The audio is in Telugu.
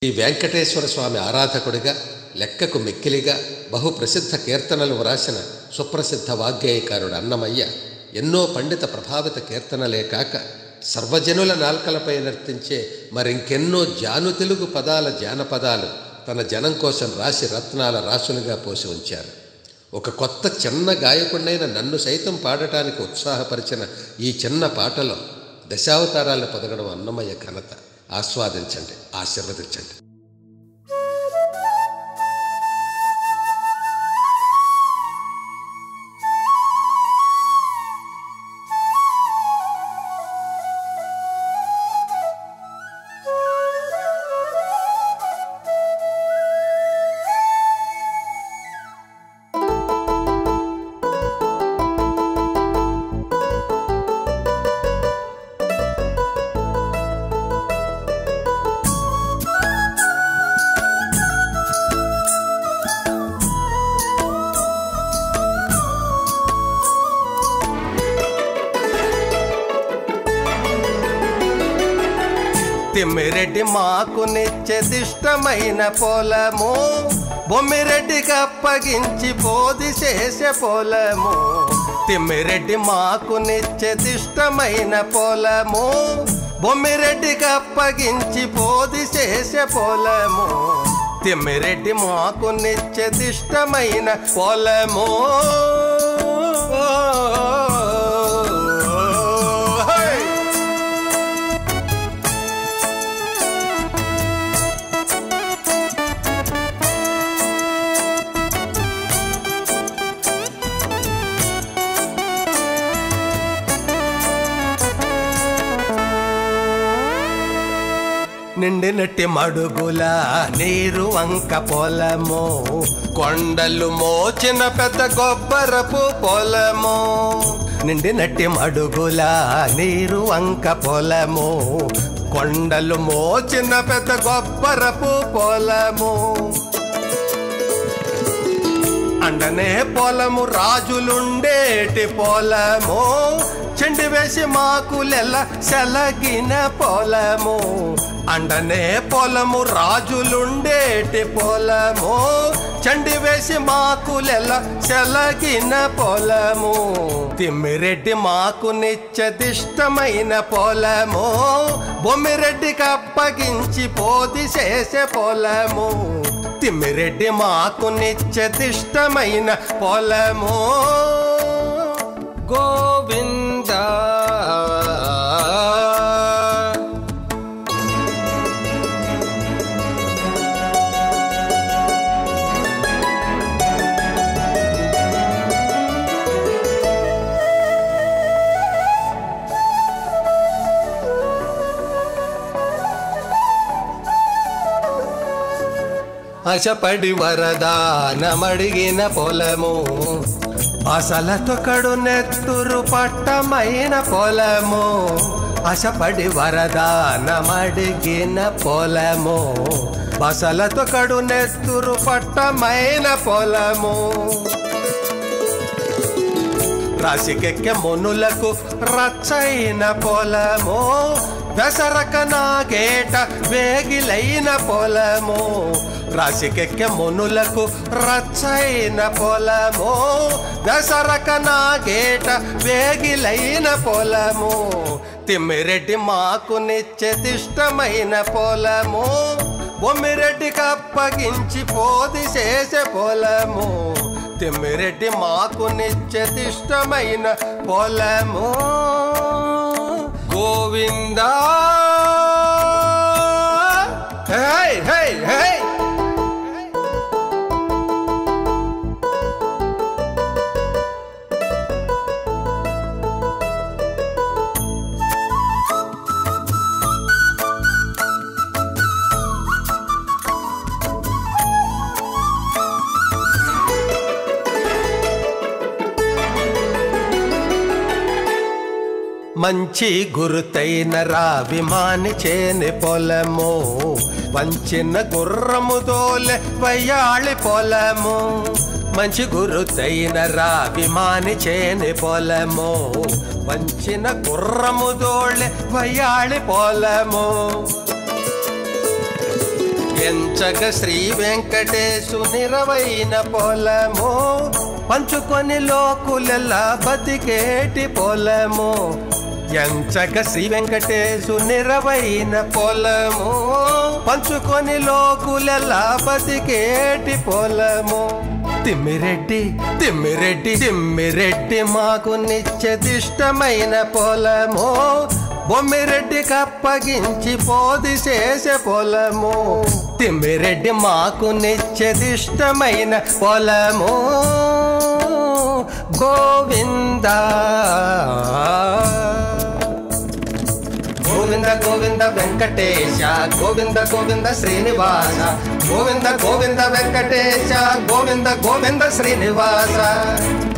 ఈ వెంకటేశ్వర స్వామి ఆరాధకుడిగా లెక్కకు మిక్కిలిగా బహు ప్రసిద్ధ కీర్తనలు వ్రాసిన సుప్రసిద్ధ వాగ్గేయకారుడు అన్నమయ్య ఎన్నో పండిత ప్రభావిత కీర్తనలే కాక సర్వజనుల నాల్కలపై నర్తించే మరింకెన్నో జాను తెలుగు పదాల జానపదాలు తన జనం కోసం రాసి రత్నాల రాసులుగా పోసి ఉంచారు ఒక కొత్త చిన్న గాయకుడినైన నన్ను సైతం పాడటానికి ఉత్సాహపరిచిన ఈ చిన్న పాటలో దశావతారాలను పొదగడం అన్నమయ్య ఘనత ఆస్వాదించండి ఆశీర్వదించండి తిమ్మిరెడ్డి మాకు నిత్యదిష్టమైన పొలము బొమ్మిరెడ్డికి అప్పగించి బోధి చేసే పొలము తిమ్మిరెడ్డి మాకు నిత్యదిష్టమైన పొలము బొమ్మిరెడ్డికి అప్పగించి బోధి చేసే పొలము తిమ్మిరెడ్డి మాకు నిత్యదిష్టమైన పొలము హై! నిండినట్టి మడుగుల నీరు వంక పొలము కొండలు మోచిన పెద్ద గొబ్బరపు పొలము నిండినట్టి మడుగుల నీరు వంక పొలము కొండలు మోచిన పెద్ద గొబ్బరపు పొలము అండనే పొలము రాజులుండేటి పొలము చెండి వేసి మాకులెల్ల సెలగిన పొలము అండనే పొలము రాజులుండేటి పొలము చండి వేసి మాకులెల్ల సెలగిన పొలము తిమ్మిరెడ్డి మాకు నిత్యదిష్టమైన పొలము బొమ్మిరెడ్డికి అప్పగించి పోది చేసే పొలము తిమ్మిరెడ్డి మాకు నిత్యదిష్టమైన పొలము గోవింద ఆశపడి వరదానమడిగిన పొలము అసలతో కడు నెత్తురు పట్టమైన పొలము ఆశపడి వరదానమడిగిన పొలము బసలతో కడు నెత్తురు పట్టమైన పొలము రాశికెక్కె మునులకు రచ్చైన పొలము దసరక నాగేట వేగిలైన పొలము రాశికెక్కె మునులకు రచ్చైన పొలము దసరక నాగేట వేగిలైన పొలము తిమ్మిరెడ్డి మాకు నిత్యదిష్టమైన పొలము బొమ్మిరెడ్డికి అప్పగించి పోది చేసే పొలము తిమ్మిరెడ్డి మాకు నిత్యదిష్టమైన పొలము గోవిందా హై హై హై మంచి గురుతైన రావిమాని చేని పొలము వంచిన గుర్రము దోలె వయ్యాళి పొలము మంచి గురుతైన రావిమాని చేని పొలము వంచిన గుర్రము దోళె వయ్యాళి పొలము ఎంచగ శ్రీ వెంకటేశు నిరవైన పొలము పంచుకొని లోకులెల్లా బతికేటి పొలము ఎంచక శ్రీ వెంకటేశు నిరవైన పొలము పంచుకొని లోకులెల్లా బతికేటి పొలము తిమ్మిరెడ్డి తిమ్మిరెడ్డి తిమ్మిరెడ్డి మాకు నిత్యదిష్టమైన పొలము బొమ్మిరెడ్డి కప్పగించి పోది చేసే పొలము తిమ్మిరెడ్డి మాకు నిత్యదిష్టమైన పొలము గోవింద గోవింద గోవింద వెంకటేశ గోవింద గోవింద శ్రీనివాస గోవింద గోవింద వెంకటేశ గోవింద గోవింద శ్రీనివాస